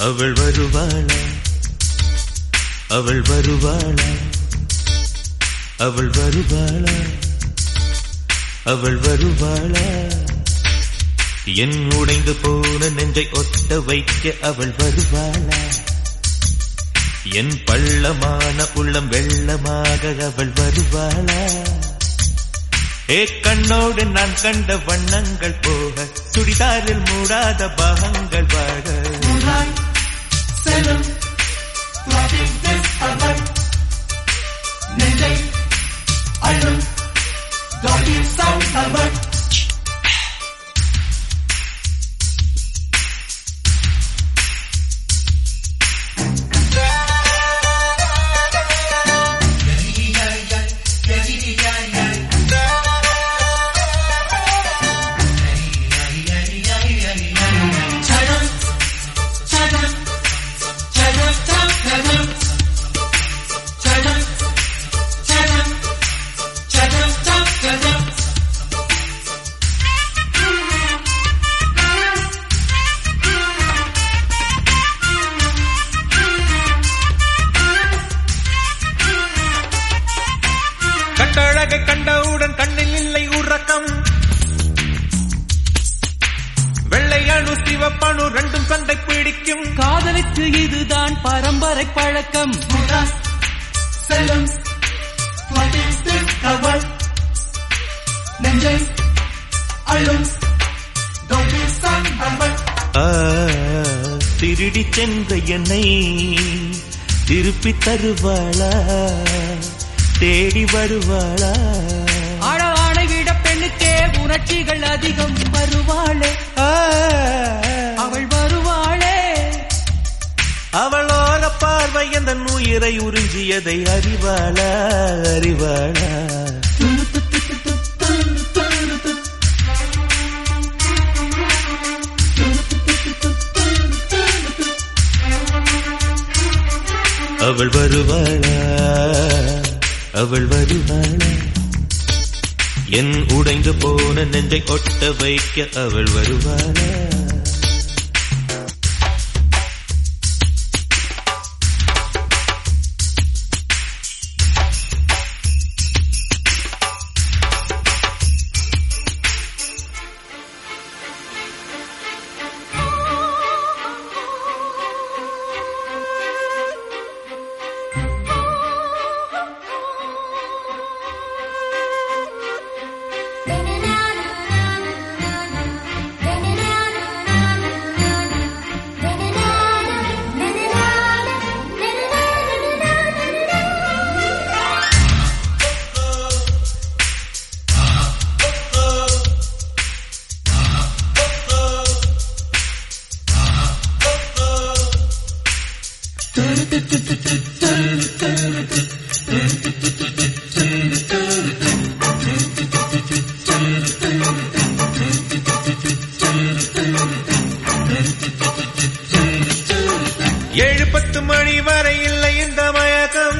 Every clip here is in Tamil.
அவள் வருவாளா அவள் வருவாளா அவள் வருவாளா அவள் வருவாளா என் உடைந்து போன நெஞ்சை ஒட்ட வைக்க அவள் வருவாளா என் பள்ளமான உள்ளம் வெள்ளமாக அவள் வருவாளா ஏ கண்ணோடு நான் கண்ட வண்ணங்கள் போக சுடிதாரில் மூடாத பாகங்கள் வாழ Moonlight, செல்லும் Loving this அவள் நெஞ்சை அழும் Doggy sound அவள் Chadam, chadam, chadam, chadam, chadam, chadam, chadam, chadam, chadam, chadam. கட்டழகை கண்டவுடன் கண்ணில் இல்லை உறக்கம் வெள்ளை அணு சிவப்பணு ரெண்டும் சண்டை பிடிக்கும் காதலுக்கு இதுதான் பரம்பரை பழக்கம் Moonlight, செல்லும் Loving this அவள் நெஞ்சை அழும் Doggy sound அவள் ஆ, திருடி சென்ற என்னை திருப்பி தருவாளா தேடி வருவாளா ஆட ஆணையிட பெண்ணுக்கே உணர்ச்சிகள் அதிகம் வருவாளே ஆ, அவள் வருவாளே அவளோர பார்வை அந்த உயிரை உறிஞ்சியதை அறிவாளா அறிவாளா அவள் வருவாளா அவள் வருவாளா என் உடைந்து போன நெஞ்சை ஒட்ட வைக்க அவள் வருவாளா ஏழு பத்து மணி வரை இல்லை இந்த மயக்கம்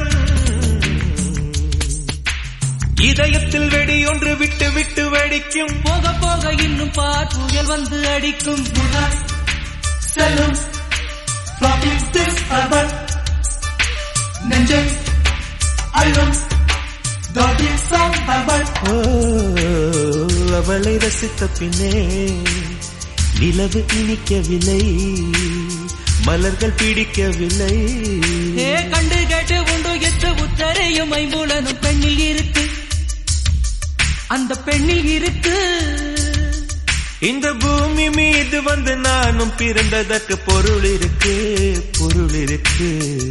இதயத்தில் வெடி ஒன்று விட்டு விட்டு வெடிக்கும் போக போக இன்னும் பார் புயல் வந்து அடிக்கும் Moonlight, செல்லும் Loving this அவள் நெஞ்சை அழும் Doggy sound அவள் ஓ, அவளை ரசித்த பின்னே நிலவு இனிக்கவில்லை மலர்கள் பிடிக்கவில்லை ஏ கண்டு கேட்டு உண்டு எத்து உத்தரையும் ஐம்புலனும் பெண்ணில் இருக்கு அந்த பெண்ணில் இருக்கு இந்த பூமி மீது வந்து நானும் பிறந்ததற்கு பொருள் இருக்கு பொருள் இருக்கு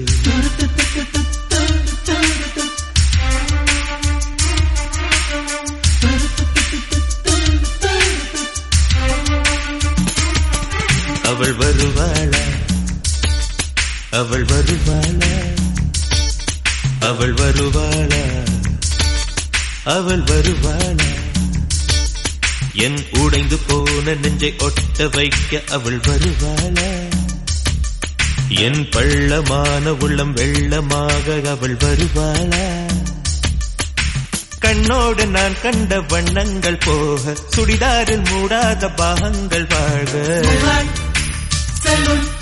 அவள் வருவாளா அவள் வருவாளா அவள் வருவாளா அவள் வருவாளா என் உடைந்து போன நெஞ்சை ஒட்ட வைக்க அவள் வருவாளா என் பள்ளமான உள்ளம் வெள்ளமாக அவள் வருவாளா கண்ணோடு நான் கண்ட வண்ணங்கள் போக சுடிதாரில் மூடாத பாகங்கள் வாழ்க Moonlight, செல்லும்